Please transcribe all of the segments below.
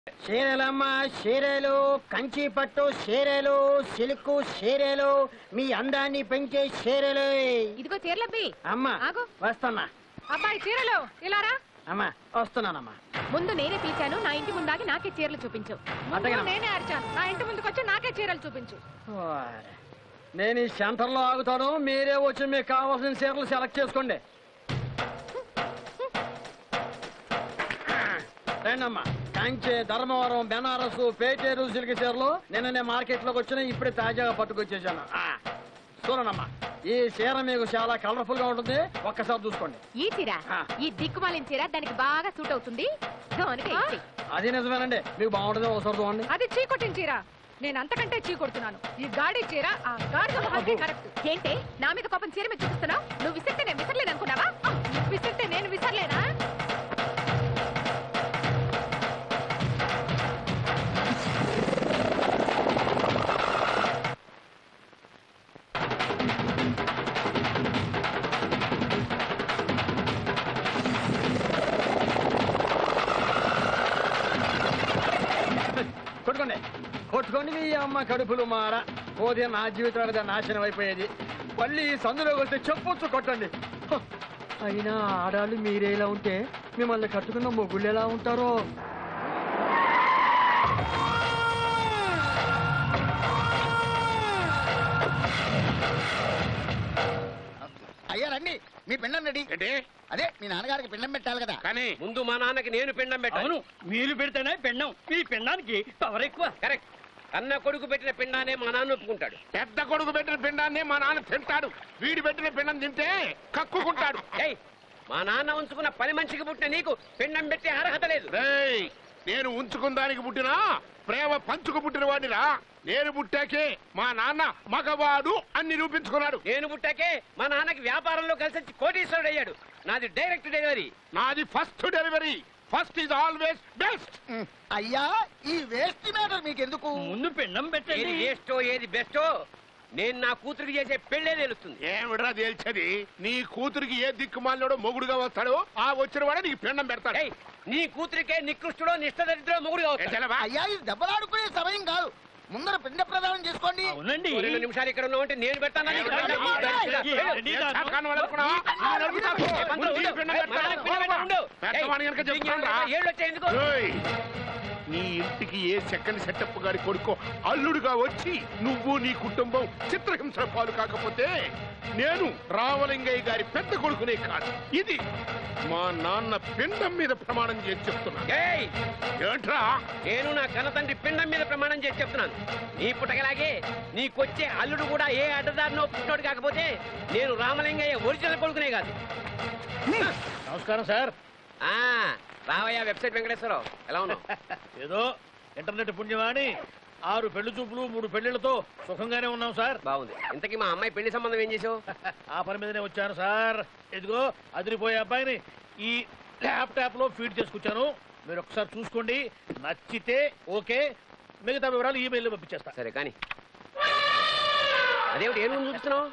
చీరలమ్మ చీరలు కంచి పట్టు చీరలు సిల్క్ చీరలు మీ అందాన్ని పెంచే చీరలు ఇదిగో చీరలబ్బి అమ్మా ఆగు. వస్తున్నా అబ్బాయి చీరలు ఇలారా అమ్మా వస్తున్నానమ్మా ముందు నేనే పిలిచాను నా ఇంటి ముందాగి నాకే చీరలు చూపించు అట్టగేనమ్మా. నేనే అరిచాను నా ఇంటి ముందుకు వచ్చి నాకే చీరలు చూపించు ఓరే. నేను ఈ సెంటర్లో ఆగుతాను మీరే వచ్చి మీకు కావాల్సిన చీరలు సెలెక్ట్ చేసుకోండి రండమ్మా కంచి ధర్మవరం బెనారస్ పేటేరు సిల్క్ చీరలు నిన్ననే మార్కెట్ లోకి వచ్చిన ఇప్పుడే తాజాగా పట్టుకొచ్చేసాను ఆ, చూడండమ్మా ఈ చీర మీకు చాలా కలర్ఫుల్ గా ఉంటుంది ఒక్కసారి చూసుకోండి ఈ చీర ఆ. ఈ దిక్కుమాలిన చీర దానికి బాగా సూట్ అవుతుంది దానికి ఇచ్చి. అది నిజమేనండి మీకు బాగుంటుంది ఒకసారి చూడండి అది చీకొట్టిన చీర నేను అంతకంటే చీకొడుతున్నాను ఈ గాడి చీర ఆ గాడిద మొహానికి కరెక్ట్ ఏంటే నా మీద కోపం చీర మీద చూపిస్తున్నావు నువ్వు విసిరితే నేను విసరలేదు అనుకున్నావా విసిరితే నేను విసరలేనా కొట్టుకోండి కొట్టుకోండి మీ అమ్మ కడుపులు మార పోతే నా జీవితానికి నాశనం అయిపోయేది మళ్ళీ ఈ సందులోకి వస్తే చెప్పొచ్చు కొట్టండి హ, అయినా ఆడాళ్ళు మీరేలా ఉంటే మిమ్మల్ని కట్టుకున్న మొగుళ్ళు ఎలా ఉంటారో అయ్యా రండి మీ పిండం రెడీ ఏంటి అదే మీ నాన్నగారికి పిండం పెట్టాలి కదా కానీ ముందు మా నాన్నకి నేను పిండం పెట్టాను అవును మీరు పెడితేనే పెండం ఈ పెండానికి పవర్ ఎక్కువ కరెక్ట్ అన్న కొడుకు పెట్టిన పిండానే మా నాన్న ఒప్పుకుంటాడు పెద్ద కొడుకు పెట్టిన పిండాన్ని మా నాన్న తింటాడు వీడి పెట్టిన పిండం తింటే కక్కుకుంటాడు ఏయ్ మా నాన్న ఉంచుకున్న పని మనిషికి పుట్టిన నీకు పిండం పెట్టే అర్హత లేదు రేయ్ నేను ఉంచుకున్న దానికి పుట్టినా ప్రేమ పంచుకు పుట్టిన వాడిరా నేను పుట్టాకే మా నాన్న మగవాడు అని నిరూపించుకున్నాడు నేను పుట్టాకే మా నాన్నకి వ్యాపారంలో కలిసి వచ్చి కోటీశ్వరుడు అయ్యాడు నాది డైరెక్ట్ డెలివరీ నాది first delivery first is always best అయ్యా ఈ వేస్ట్ మ్యాటర్ మీకు ఎందుకు ముందు పిండం ఏది పెట్టండి వేస్టో ఏది బెస్టో నేను నా కూతురికి చేసే పెళ్ళే తెలుస్తుంది ఏమిడ్రా తేల్చేది నీ కూతురికి ఏ దిక్కుమాలినోడో మొగుడుగా వస్తాడో ఆ వచ్చిన వాడే నీకు పిండం పెడతాడు ఏయ్ నీ కూతురికే నికృష్టుడో నిష్టదరిద్రో మొగుడు ఏ కావచ్చు తెలవా? అయ్యా ఇది దెబ్బలాడుకునే సమయం కాదు ముందర పిండ ప్రదానం చేసుకోండి అవునండి రెండు నిమిషాలు ఇక్కడ ఉన్నావంటే నేను పెడతాను నీకు ఏయ్, పిండం. ఏయ్, వెళ్ళు. రెడీ ఏ కాదు. చాకాను వాడు అనుకున్నావా? ఆ నలుగుతాకు. ముందు ఈ పిండం పెడతాడు. పెద్దవాడిని కనుక చెప్తాను రా. ఏళ్ళు వచ్చాయి ఎందుకు ఏయ్, నీ ఇంటికి ఏ సెకండ్ సెటప్ గారి కొడుకో అల్లుడుగా వచ్చి నువ్వు నీ కుటుంబం చిత్రహింసల పాలు కాకపోతే నేను రామలింగయ్య గారి పెద్ద కొడుకునే కాదు ఇది మా నాన్న పిండం మీద ప్రమాణం చేసి చెప్తున్నా ఏయ్ ఏంట్రా నేను నా కన్నతండ్రి పిండం మీద ప్రమాణం చేసి చెప్తున్నాను నీ పుట్టగలాగే నీకొచ్చే అల్లుడు కూడా ఏ అడ్డదారినో పుట్టినోడు కాకపోతే నేను రామలింగయ్య ఒరిజినల్ కొడుకునే కాదు నమస్కారం సార్ ఆ రావయ్య వెబ్సైట్ వెంకటేశ్వరరావు ఎలా ఉన్నావు ఏదో ఇంటర్నెట్ పుణ్యమాని ఆరు పెళ్లి చూపులు మూడు పెళ్లిళ్లతో సుఖంగానే ఉన్నాం సార్ బాగుంది ఇంతకీ మా అమ్మాయి పెళ్లి సంబంధం ఏం చేసావు ఆ పని మీదనే వచ్చాను సార్ ఇదిగో అదిరిపోయే అబ్బాయిని ఈ ల్యాప్టాప్ లో ఫీడ్ చేసుకొచ్చాను మీరు ఒకసారి చూసుకోండి నచ్చితే ఓకే మిగతా వివరాలు ఈమెయిల్ లో పంపించేస్తా సరే కానీ అదేమిటి ఏం చూపిస్తున్నావు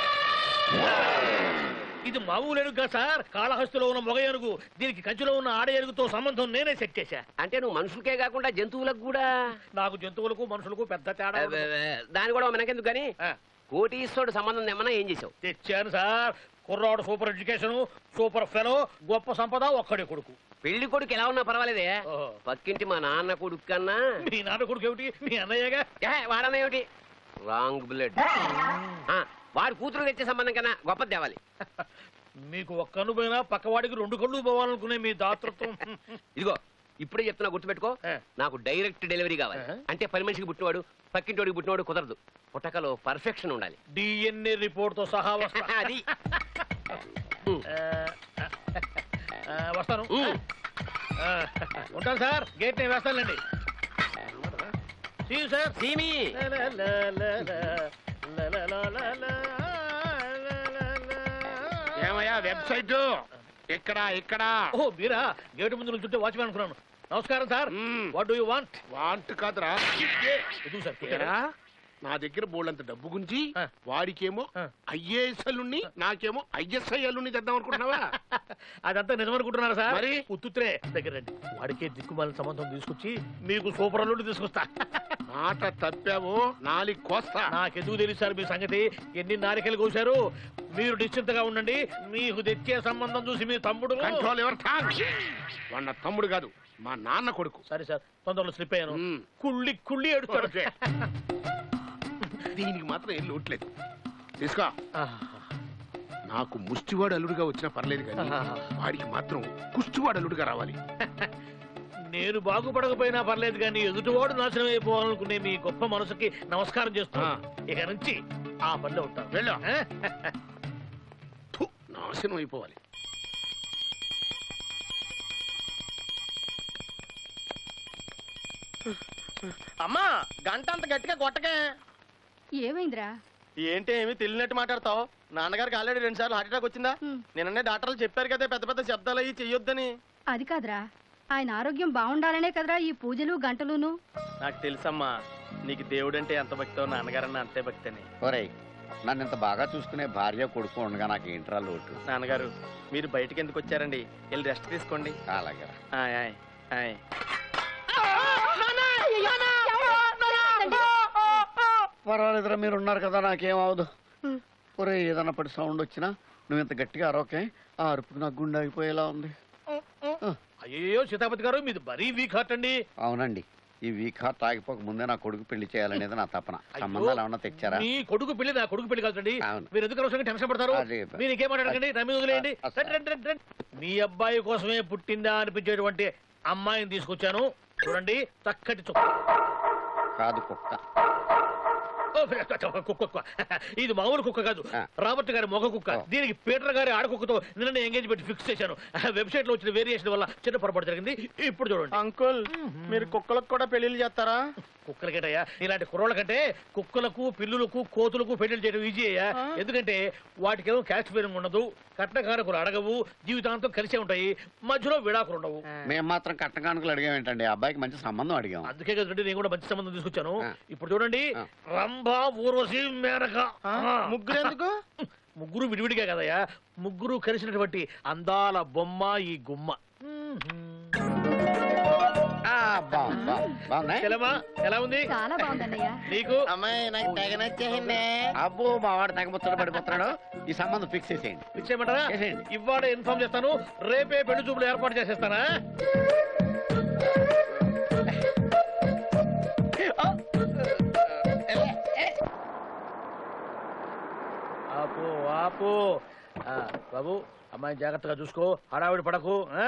ఇది మామూలు ఎరుగు కాదు సార్ కాళహస్తిలో ఉన్న మొగ ఎరుగు దీనికి కంచిలో ఉన్న ఆడ ఎరుగుతో సంబంధం నేనే సెట్ చేశా అంటే నువ్వు మనుషులకే కాకుండా జంతువులకు కూడా నాకు జంతువులకు మనుషులకు పెద్ద తేడా అబ్బే, ఉండదు. అబ్బే, దాని కూడా మనకెందుకు కానీ ఆ, కోటీశ్వరుడు సంబంధం ఏమన్నా ఏం చేసావు తెచ్చాను సార్ కుర్రాడు సూపర్ ఎడ్యుకేషన్ సూపర్ ఫెలో గొప్ప సంపద ఒక్కడే కొడుకు పెళ్లి కొడుకు ఎలా ఉన్నా పర్వాలేదే ఓహో. పక్కింటి మా నాన్న కొడుకు కన్నా మీ నాన్న కొడుకు ఏమిటి మీ అన్నయ్యగా ఏ, వాడన్నా ఏమిటి రాంగ్ బ్లడ్ ఆ, వాడు కూతురు తెచ్చే సంబంధం కన్నా గొప్పది తేవాలి మీకు ఒక్క కన్ను పోయినా పక్కవాడికి రెండు కళ్ళు పోవాలనుకునే మీ దాతృత్వం ఇదిగో ఇప్పుడే చెప్తున్నా గుర్తుపెట్టుకో ఏ. నాకు డైరెక్ట్ డెలివరీ కావాలి ఆహా. అంటే పని మనిషికి పుట్టినవాడు పక్కింటోడికి పుట్టినవాడు కుదరదు పుట్టకలో పర్ఫెక్షన్ ఉండాలి డిఎన్ఏ రిపోర్ట్ తో సహా వస్తా అది ఆ, ఆ, వస్తాను ఉమ్. ఆ, ఉంటాను సార్ గేట్ నేను వేస్తానులేండి See you, sir. సీమి లా, లా, లా, లా, లా, లా, లా, లా, లా, లా, లా, లా, లా. ఏమయ్యా వెబ్సైట్ ఇక్కడ ఇక్కడ ఓ మీరా గేటు ముందు నుంచుంటే వాచ్మెన్ అనుకున్నాను నమస్కారం సార్ మ్మ్. What do you want want కాదురా ఎదుగు సార్ ఏరా? నా దగ్గర బోళ్ళంత డబ్బు గుంచి ఆ. వాడికేమో ఆ. ఐఏఎస్ అల్లుణ్ణి నాకేమో ఐఎస్ఐ అల్లుణ్ణి తెద్దాం అనుకుంటున్నావా అదంతా నిజమనుకుంటున్నారా సార్ మరి? ఉత్తుత్రే దగ్గర రండి వాడికే దిక్కుమాలిన సంబంధం తీసుకొచ్చి మీకు సూపర్ అల్లుడు తీసుకొస్తా మాట తప్పావో నాలి కోస్తా నాకెందుకు తెలుసు సార్ మీ సంగతి ఎన్ని నారికలు కోశారు మీరు నిశ్చింతగా ఉండండి మీకు తెచ్చే సంబంధం చూసి మీ తమ్ముడు కంట్రోల్ ఎవర్ థాంగ్ వాడు నా తమ్ముడు కాదు మా నాన్న కొడుకు సరే సార్ తొందరలో స్లిప్ అయ్యాను మ్మ్. కుళ్ళి కుళ్ళి ఎడుతాడు ఓకే. దీనికి మాత్రం ఏం లోట్లేదు తీసుకో నాకు ముష్టివాడు అల్లుడుగా వచ్చినా పర్లేదు కానీ వాడికి మాత్రం కుష్టివాడు అల్లుడుగా రావాలి నేను బాగుపడకపోయినా పర్లేదు కానీ ఎదుటివాడు నాశనం అయిపోవాలనుకునే మీ గొప్ప మనసుకి నమస్కారం చేస్తూ ఆ. ఇక నుంచి ఆ పనిలో ఉంటాను వెళ్ళు ఆ? థు, నాశనం అయిపోవాలి అమ్మా గంట అంత గట్టిగా కొట్టకే ఏమైందిరా ఏంటి ఏమి తెలియనట్టు మాట్లాడతావు నాన్నగారికి ఆల్రెడీ రెండు సార్లు హార్ట్ అటాక్ వచ్చిందా హ్మ్. నిన్ననే డాక్టర్లు చెప్పారు కదా పెద్ద పెద్ద శబ్దాలు అయ్యి చెయ్యొద్దని అది కాదురా ఆయన ఆరోగ్యం బాగుండాలనే కదరా ఈ పూజలు గంటలును నాకు తెలుసమ్మా నీకు దేవుడు అంటే ఎంత భక్తో నాన్నగారన్న అంతే భక్తి అని ఒరేయ్ నన్ను ఇంత బాగా చూసుకునే భార్య కొడుకు ఉండగా నాకు ఏంట్రా లోటు నాన్నగారు మీరు బయటికి ఎందుకు వచ్చారండి వెళ్ళి రెస్ట్ తీసుకోండి అలాగే ఆయ్ ఆయ్ ఆయ్ పర్వాలేదురా మీరు ఉన్నారు కదా నాకేం అవదు ఒరే ఏదన్నా పడి సౌండ్ వచ్చినా నువ్వు ఇంత గట్టిగా అరవకే ఆ అరుపుకు నాకు గుండె ఆగిపోయేలా ఉంది అయ్యో సీతాపతి గారు మీది మరీ వీక్ హార్ట్ అండి అవునండి ఈ వీక్ హార్ట్ ఆగిపోక ముందే నా కొడుకు పెళ్లి చేయాలనేది నా తపన అయ్యో. సంబంధాలు ఏమన్నా తెచ్చారా మీ కొడుకు పెళ్లి నా కొడుకు పెళ్లి కాదండి అవును. మీరు ఎందుకు అవసరంగా టెన్షన్ పడతారు అదే. మీరు ఇంకేం మాట్లాడకండి నా మీద వదిలేయండి అ- అసలు. రండి, రండి, రండి, రండి. మీ అబ్బాయి కోసమే పుట్టిందా అనిపించేటువంటి అమ్మాయిని తీసుకొచ్చాను చూడండి చక్కటి చుక్క కాదు కుక్క ఓ, కుక్క కుక్క ఇది మామూలు కుక్క కాదు ఆ. రాబర్ట్ గారి మొగ కుక్క ఓ. దీనికి పీటర్ గారి ఆడకుక్కతో నిన్న ఎంగేజ్మెంట్ ఫిక్స్ చేశాను వెబ్సైట్ లో వచ్చిన వేరియేషన్ వల్ల చిన్న పొరపాటు జరిగింది ఇప్పుడు చూడండి అంకుల్ మీరు కుక్కలకు కూడా పెళ్లిళ్ళు చేస్తారా కుక్కలకేటయ్యా ఇలాంటి కుర్రోళ్ళ కంటే కుక్కలకు పిల్లులకు కోతులకు పెళ్లి చేయడం ఈజీ అయ్యా ఎందుకంటే వాటికేమో క్యాస్ట్ ఫీలింగ్ ఉండదు కట్నకారకులు అడగవు జీవితాంతం కలిసే ఉంటాయి మధ్యలో విడాకులు ఉండవు మేము మాత్రం కట్న కానుకలు అడిగాం ఏంటండి అబ్బాయికి మంచి సంబంధం అడిగాం అందుకే కదండి నేను కూడా మంచి సంబంధం తీసుకొచ్చాను ఆ. ఇప్పుడు చూడండి ఆ. రంభా ఊర్వశి మేనక ఆ. ముగ్గురు ఎందుకు ముగ్గురు విడివిడిగా కదయ్యా ముగ్గురు కలిసినటువంటి అందాల బొమ్మ ఈ గుమ్మ ఆ, బాగుంది బాగుంది. బాగుందా చెలమా ఎలా ఉంది చాలా బాగుందన్నయ్య నీకు అమ్మాయి నాకు తెగ నచ్చేసిందే అబ్బో మా వాడు తగ్గబుచ్చట పడిపోతున్నాడు ఈ సంబంధం ఫిక్స్ చేసేయండి ఫిక్స్ చేయమంటారా చేసేయండి. ఇవాళ ఇన్ఫార్మ్ చేస్తాను రేపే పెళ్లి చూపులు ఏర్పాటు చేసేస్తానా ఆపు ఆపు ఆ, బాబు అమ్మాయిని జాగ్రత్తగా చూసుకో హడావిడి పడకు ఆ?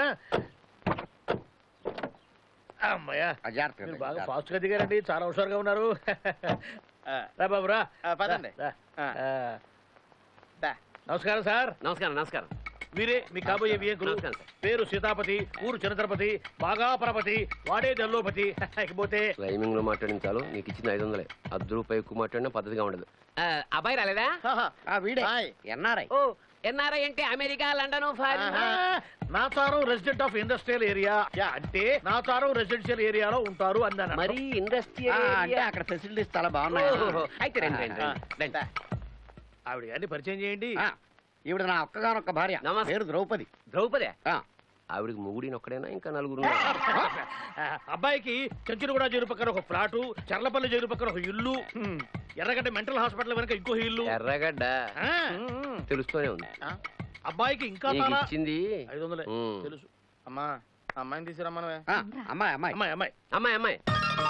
అమ్మయ్యా ఆ, జాగ్రత్తగా మీరు దిగు, బాగా జాగ్రత్తగా. ఫాస్ట్ గా దిగారండి చాలా హుషారుగా ఉన్నారు రా బాబు రా ఆ, పదండి. రా, రా. ఆ. ఆ, దా. నమస్కారం సార్ నమస్కారం నమస్కారం వీరే మీ కాబోయే వియంకులు నమస్కారం సార్. పేరు సీతాపతి ఊరు చంద్రపతి బాగా పరపతి వాడే దల్లోపతి ఇకపోతే రైమింగ్ లో మాట్లాడిన చాలు నీకు ఇచ్చిన ఐదు వందలే అర్ధ రూపాయి ఎక్కువ మాట్లాడినా పద్ధతిగా ఉండదు అబ్బాయి రాలేదా ఆ, వీడే హాయ్. ఎన్ఆర్ఐ ఓ ఎన్ఆర్ఐ అంటే America London foreign Nacharam resident of industrial area అంటే నాచారం రెసిడెన్షియల్ ఏరియాలో ఉంటారు అన్నాను మరి ఇండస్ట్రీ అంటే అక్కడ ఫెసిలిటీస్ చాలా బాగున్నాయి అయితే రండి రండి, ఆ, రండి, రండి. ఆవిడ గారిని పరిచయం చేయండి ఆ, ఈవిడ నా ఒక్కగానొక్క భార్య నమస్తే. పేరు ద్రౌపది ద్రౌపదే ఆ, ఆవిడకి ముగుడిని ఒక్కడైనా ఇంకా నలుగురు ఆ, అబ్బాయికి కంచులగూడ జైలు పక్కన ఒక ఫ్లాటు చర్లపల్లి జైలు పక్కన ఒక ఇల్లు ఎర్రగడ్డ మెంటల్ హాస్పిటల్ వెనక ఇంకో ఇల్లు ఎర్రగడ్డ ఆ, తెలుస్తూనే ఉంది అబ్బాయికి ఇంకా నీకు చాలా ఇచ్చింది ఐదు వందలే ఉమ్. తెలుసు అమ్మా అమ్మాయిని తీసుకురమ్మనవే ఆ, అమ్మాయి అమ్మాయి అమ్మాయి అమ్మాయి అమ్మాయి అమ్మాయి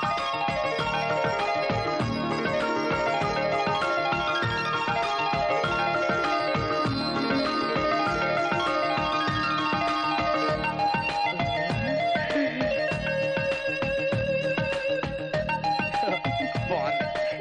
బాగుంది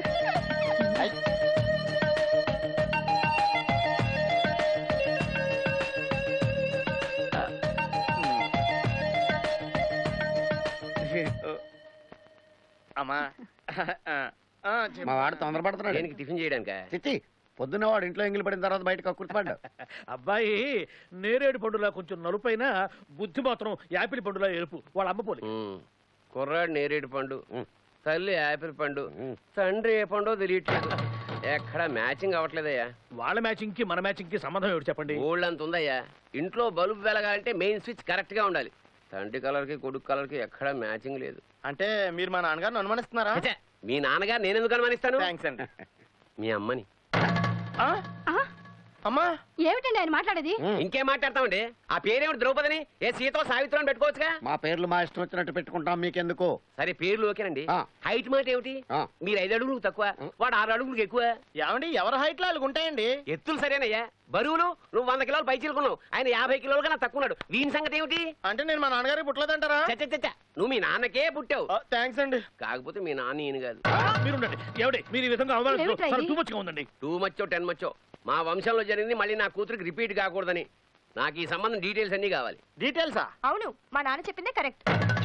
అమ్మా ఆ, చెప్పు. మా వాడు తొందరపడుతున్నాడు దేనికి టిఫిన్ చేయడానిక చిచ్చి పొద్దున్న వాడు ఇంట్లో ఎంగిలి పడిన తర్వాత బయటకు కుర్తుపడ్డాడు అబ్బాయి నేరేడు పండులా కొంచెం నలుపైన బుద్ధి మాత్రం యాపిల్ పండులా ఎరుపు వాళ్ళ అమ్మ పోలి కుర్రాడు నేరేడు పండు తల్లి యాపిల్ పండు తండ్రి ఏ పండో తెలియట్లేదు ఎక్కడ మ్యాచింగ్ అవ్వట్లేదయ్యా వాళ్ళ మ్యాచింగ్ కి మన మ్యాచింగ్ కి సంబంధం ఏమిటి చెప్పండి ఊళ్ళంత ఉందయ్యా ఇంట్లో బల్బు వెలగాలంటే మెయిన్ స్విచ్ కరెక్ట్ గా ఉండాలి తండ్రి కలర్ కి కొడుకు కలర్ కి ఎక్కడ మ్యాచింగ్ లేదు అంటే మీరు మా నాన్నగారిని అనుమానిస్తున్నారా ఛే, మీ నాన్నగారు నేను ఎందుకు అనుమానిస్తాను థ్యాంక్స్ అండి మీ అమ్మని ఆ? ఆ? అమ్మా ఏమిటండి ఆయన మాట్లాడేది ఇంకేం మాట్లాడతామండి ఆ పేరేమిటి ద్రౌపదిని ఏ సీతో సావిత్రం అని పెట్టుకోవచ్చుగా మా పేర్లు మా ఇష్టం వచ్చినట్టు పెట్టుకుంటాం మీకెందుకు సరే పేర్లు ఓకేనండి ఆ. హైట్ మాట ఏమిటి ఆ. మీరు ఐదు అడుగులు తక్కువ వాడు ఆరు అడుగులకు ఎక్కువ ఏమండి ఎవరి హైట్ లో వాళ్ళకి ఉంటాయండి ఎత్తులు సరేనయ్యా బరువులు నువ్వు వంద కిలోలు పై చిలుకున్నావు ఆయన యాభై కిలోలు కన్నా తక్కువ ఉన్నాడు వీని సంగతి ఏమిటి అంటే నేను మా నాన్నగారికి పుట్టలేదంటారా చచ్చ చచ్చ నువ్వు మీ నాన్నకే పుట్టావు థ్యాంక్స్ అండి కాకపోతే మీ నాన్న ఈయన కాదు మీరుండండి ఏమిటి మీరు ఈ విధంగా ఏమిట్రా ఇది? టూ మచ్గా ఉందండి టూ మచ్చో టెన్ మచ్చో మా వంశంలో జరిగింది మళ్ళీ నా కూతురికి రిపీట్ కాకూడదని నాకు ఈ సంబంధం డీటెయిల్స్ అన్నీ కావాలి డీటెయిల్సా అవును మా నాన్న చెప్పిందే కరెక్ట్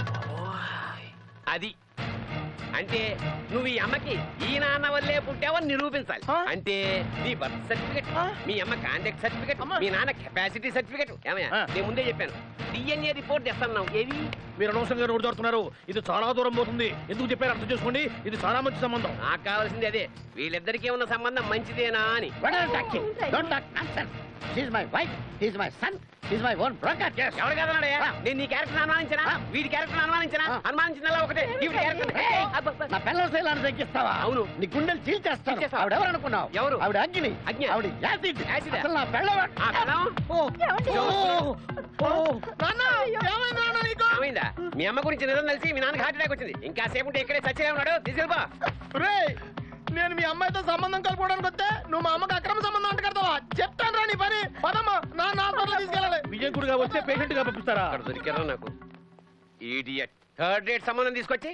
అది అంటే నువ్వు ఈ అమ్మకి ఈ నాన్న వల్లే పుట్టావని నిరూపించాలి ఆ? అంటే నీ బర్త్ సర్టిఫికెట్ ఆ? మీ అమ్మ కాంటాక్ట్ సర్టిఫికెట్ అమ్మా. మీ నాన్న కెపాసిటీ సర్టిఫికెట్ ఏమయ్యా ఆ. నేను ముందే చెప్పాను డిఎన్ఏ రిపోర్ట్ తెస్తాను ఏది మీరు అనవసరంగా నోటు దొరుకుతున్నారు ఇది చాలా దూరం పోతుంది ఎందుకు చెప్పారు అర్థం చేసుకోండి ఇది చాలా మంచి సంబంధం నాకు కావాల్సింది అదే వీళ్ళిద్దరికీ ఉన్న సంబంధం మంచిదేనా అని my wife is my son is my own broker ఎవరు కదన్నాడయ్యా నేను నీ క్యారెక్టర్ అనుమానించనా వీడి క్యారెక్టర్ అనుమానించనా ఆ. అనుమానించిందల్లా ఒకటే వీడి క్యారెక్టర్ నా పిల్లల శైలాన్ని తగ్గిస్తావా అవును. నీ గుండెలు చీల్చేస్తాను చీల్చేస్తావా? ఆవిడ ఎవరు అనుకున్నావు ఎవరు? ఆవిడ అగ్ని అగ్ని? ఆవిడ యాసిడ్ యాసిడా? అసలు నా పిల్లవ ఆ పిల్లం? ఏమైందా మీ అమ్మ గురించి నిజం తెలిసి మీ నాన్నకి హార్ట్ అటాక్ వచ్చింది ఇంకా సేపు ఉంటే ఇక్కడే చచ్చిలే ఉన్నాడు తీసుకెళ్ళిపో రేయ్ నేను మీ అమ్మాయితో సంబంధం కలుపుకోవడానికి వస్తే నువ్వు మా అమ్మకి అక్రమ సంబంధం అంట కడతావా చెప్తాను రా నీ పని పదమ్మా నా హాస్పిటల్ తీసుకెళ్ళాలి విజయకుడిగా వస్తే పేషెంట్ గా పంపిస్తారా అక్కడ దొరికారా నాకు ఈడియట్ థర్డ్ రేట్ సంబంధం తీసుకొచ్చి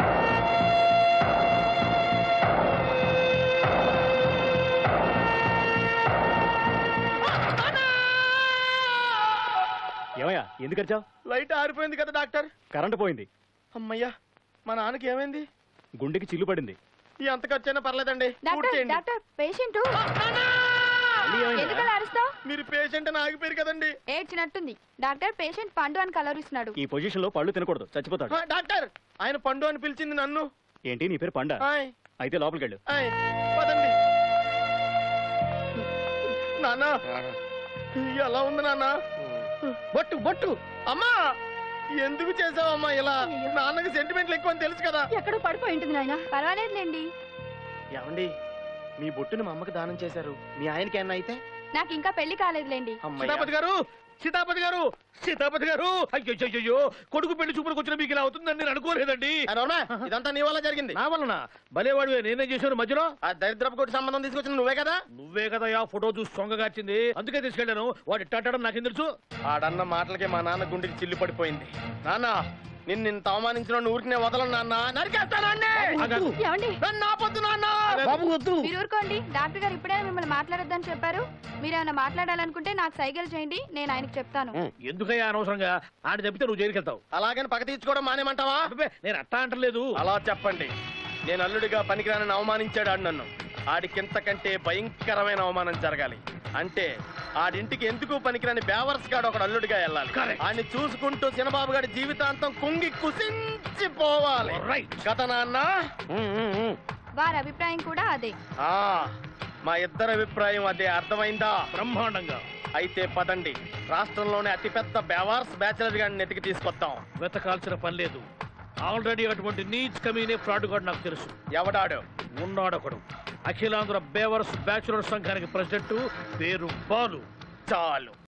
ఏమయ్యా ఎందుకు వచ్చావు లైట్ ఆరిపోయింది కదా డాక్టర్ కరెంటు పోయింది అమ్మయ్యా మా నాన్నకి ఏమైంది గుండెకి చిల్లు పడింది ఈ ఎంత ఖర్చైనా పర్లేదండి పూర్తి డాక్టర్ చేయండి డాక్టర్ పేషెంట్ మళ్ళీ ఏమైంది? ఎందుకు అలా అరుస్తావు మీరు పేషెంట్ అని ఆగిపోయారు కదండి ఏడ్చినట్టుంది డాక్టర్ పేషెంట్ పండు అని కలరిస్తున్నాడు ఈ పొజిషన్ లో పళ్ళు తినకూడదు చచ్చిపోతాడు ఆ, డాక్టర్ ఆయన పండు అని పిలిచింది నన్ను ఏంటి నీ పేరు పండ ఆయ్ అయితే లోపలికి వెళ్ళు ఆయ్ పదండి నాన్న ఎలా ఉంది నాన్న బొట్టు బొట్టు అమ్మా ఎందుకు చేసావమ్మా ఇలా నాన్నకి సెంటిమెంట్లు ఎక్కువ అని తెలుసు కదా ఎక్కడో పడిపోయి ఉంటుంది నాయన పర్వాలేదులేండి ఏమండి మీ బొట్టుని మా అమ్మకి దానం చేశారు మీ ఆయనకి ఏమన్నా అయితే నాకు ఇంకా పెళ్లి కాలేదులేండి సీతాపతి గారు సీతాపతి గారు సీతాపతి గారు అయ్యో కొడుకు పెళ్లి చూపులకు వచ్చిన మీకు ఇలా అవుతుందని నేను అనుకోలేదండి ఇదంతా నీ వల్ల జరిగింది నా వలన భలేవాడు నేనేం చేశాను మధ్యలో ఆ దరిద్రపు కొట్టి సంబంధం తీసుకొచ్చిన నువ్వే కదా నువ్వే కదా ఆ ఫోటో చూసి సొంగగార్చింది అందుకే తీసుకెళ్ళాను వాడు ఇట్టాడడం నాకేం తెలుసు ఆడన్న మాటలకి మా నాన్న గుండెకి చిల్లు పడిపోయింది నాన్న నిన్ను ఇంత అవమానించిన ఊరికి వదలను నాన్న నరికేస్తానండి ఆగాగు. ఏమండి నన్ను ఆపొద్దు నాన్న బాబు వద్దు మీరు ఊరుకోండి డాక్టర్ గారు ఇప్పుడే మిమ్మల్ని మాట్లాడొద్దని చెప్పారు మీరు ఏమైనా మాట్లాడాలనుకుంటే నాకు సైగలు చేయండి నేను ఆయనకు చెప్తాను ఎందుకయ్యా అనవసరంగా ఆడ తప్పితే నువ్వు జైలుకి వెళ్తావు అలాగని పక్క తీర్చుకోవడం మానేమంటావా అబ్బే, నేను అట్టా అంటలేదు అలా చెప్పండి నేను అల్లుడిగా పనికిరానని అవమానించాడు ఆడు నన్ను ఆడికింతకంటే భయంకరమైన అవమానం జరగాలి అంటే ఆడింటికి ఎందుకు పనికిరాని బేవర్స్ గాడు ఒకడు అల్లుడిగా వెళ్ళాలి Correct. ఆడిని చూసుకుంటూ చిన్నబాబు గారి జీవితాంతం కుంగి కుసించిపోవాలి Right. కదా నాన్న వారి అభిప్రాయం కూడా అదే ఆ, మా ఇద్దరి అభిప్రాయం అదే అర్థమైందా బ్రహ్మాండంగా అయితే పదండి రాష్ట్రంలోనే అతిపెద్ద బేవార్స్ బ్యాచిలర్ గారిని నెతికి తీసుకొద్దాం వెతకాల్సిన పని లేదు ఆల్రెడీ అటువంటి నీచ్ కమీనే ఫ్రాడ్ గాడు నాకు తెలుసు ఎవడాడు ఉన్నాడొకడు అఖిలాంధ్ర బేవర్స్ బ్యాచులర్ సంఘానికి ప్రెసిడెంట్ పేరు బాలు చాలు